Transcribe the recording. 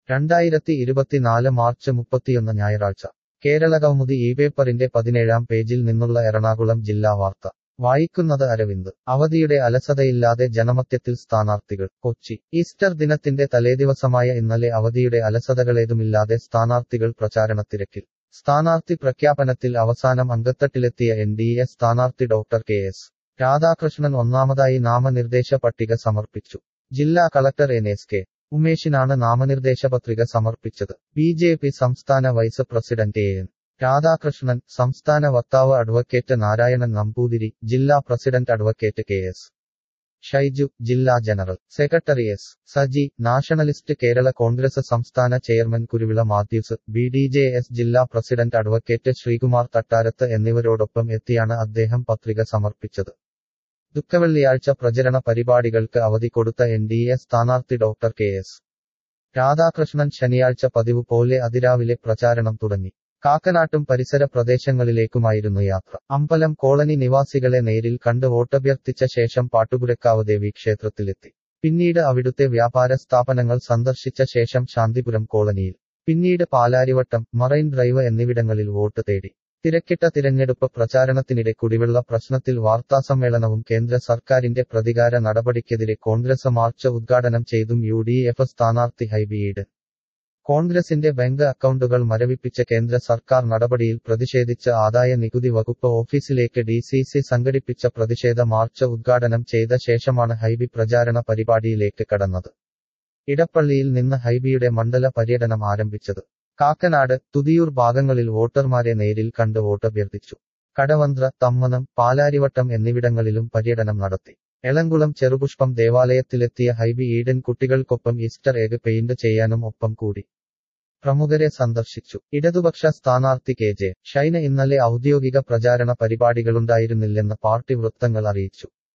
രണ്ടായിരത്തി ഇരുപത്തിനാല് മാർച്ച് മുപ്പത്തിയൊന്ന് ഞായറാഴ്ച കേരള കൗമുദി ഈ പേപ്പറിന്റെ പതിനേഴാം പേജിൽ നിന്നുള്ള എറണാകുളം ജില്ലാ വാർത്ത വായിക്കുന്നത് അരവിന്ദ് അവധിയുടെ അലസതയില്ലാതെ ജനമത്യത്തിൽ സ്ഥാനാർത്ഥികൾ കൊച്ചി ഈസ്റ്റർ ദിനത്തിന്റെ തലേദിവസമായ ഇന്നലെ അവധിയുടെ അലസതകളേതുമില്ലാതെ സ്ഥാനാർത്ഥികൾ പ്രചാരണത്തിരക്കിൽ സ്ഥാനാർത്ഥി പ്രഖ്യാപനത്തിൽ അവസാനം അങ്കത്തട്ടിലെത്തിയ എൻ ഡി എ സ്ഥാനാർത്ഥി ഡോക്ടർ കെ എസ് രാധാകൃഷ്ണൻ ഒന്നാമതായി നാമനിർദ്ദേശ പട്ടിക സമർപ്പിച്ചു ജില്ലാ കളക്ടർ എൻ എസ് കെ ഉമേഷിനാണ് നാമനിർദ്ദേശ പത്രിക സമർപ്പിച്ചത് ബി ജെ പി സംസ്ഥാന vice president A N Radhakrishnan സംസ്ഥാന വക്താവ് അഡ്വക്കേറ്റ് നാരായണൻ നമ്പൂതിരി ജില്ലാ president advocate K S Shaiju ജില്ലാ general secretary S Saji nationalist Kerala Congress സംസ്ഥാന chairman Kuruvila Mathews B D J S ജില്ലാ പ്രസിഡന്റ് അഡ്വക്കേറ്റ് ശ്രീകുമാർ തട്ടാരത്ത് എന്നിവരോടൊപ്പം എത്തിയാണ് അദ്ദേഹം പത്രിക സമർപ്പിച്ചത് ദുഃഖവെള്ളിയാഴ്ച പ്രചരണ പരിപാടികൾക്ക് അവധി കൊടുത്ത എൻ ഡി എ സ്ഥാനാർത്ഥി ഡോക്ടർ കെ എസ് രാധാകൃഷ്ണൻ ശനിയാഴ്ച പതിവ് പോലെ അതിരാവിലെ പ്രചാരണം തുടങ്ങി കാക്കനാട്ടും പരിസര പ്രദേശങ്ങളിലേക്കുമായിരുന്നു യാത്ര അമ്പലം കോളനി നിവാസികളെ നേരിൽ കണ്ട് വോട്ടഭ്യർത്ഥിച്ച ശേഷം പാട്ടുപുരക്കാവ് ദേവി ക്ഷേത്രത്തിലെത്തി പിന്നീട് അവിടുത്തെ വ്യാപാര സ്ഥാപനങ്ങൾ സന്ദർശിച്ച ശേഷം ശാന്തിപുരം കോളനിയിൽ പിന്നീട് പാലാരിവട്ടം മറൈൻ ഡ്രൈവ് എന്നിവിടങ്ങളിൽ വോട്ട് തേടി തിരക്കിട്ട തിരഞ്ഞെടുപ്പ് പ്രചാരണത്തിനിടെ കുടിവെള്ള പ്രശ്നത്തിൽ വാർത്താസമ്മേളനവും കേന്ദ്ര സർക്കാരിന്റെ പ്രതികാര നടപടിക്കെതിരെ കോൺഗ്രസ് മാർച്ച് ഉദ്ഘാടനം ചെയ്തും യു ഡി എഫ് സ്ഥാനാർത്ഥി ഹൈബിയുടെ കോൺഗ്രസിന്റെ ബാങ്ക് അക്കൗണ്ടുകൾ മരവിപ്പിച്ച കേന്ദ്ര സർക്കാർ നടപടിയിൽ പ്രതിഷേധിച്ച് ആദായ നികുതി വകുപ്പ് ഓഫീസിലേക്ക് ഡി സി സി സംഘടിപ്പിച്ച പ്രതിഷേധ മാർച്ച് ഉദ്ഘാടനം ചെയ്ത ശേഷമാണ് ഹൈബി പ്രചാരണ പരിപാടിയിലേക്ക് കടന്നത് ഇടപ്പള്ളിയിൽ നിന്ന് ഹൈബിയുടെ മണ്ഡല പര്യടനം ആരംഭിച്ചത് കാക്കനാട് തുതിയൂർ ഭാഗങ്ങളിൽ വോട്ടർമാരെ നേരിൽ കണ്ട് വോട്ടഭ്യർത്ഥിച്ചു കടവന്ത്ര തമ്മനം പാലാരിവട്ടം എന്നിവിടങ്ങളിലും പര്യടനം നടത്തി എളങ്കുളം ചെറുപുഷ്പം ദേവാലയത്തിലെത്തിയ ഹൈബി ഈഡൻ കുട്ടികൾക്കൊപ്പം ഈസ്റ്റർ എഗ് പെയിന്റ് ചെയ്യാനും ഒപ്പം കൂടി പ്രമുഖരെ സന്ദർശിച്ചു ഇടതുപക്ഷ സ്ഥാനാർത്ഥി കെ ജെ ഷൈന ഇന്നലെ ഔദ്യോഗിക പ്രചാരണ പരിപാടികളുണ്ടായിരുന്നില്ലെന്ന് പാർട്ടി വൃത്തങ്ങൾ അറിയിച്ചു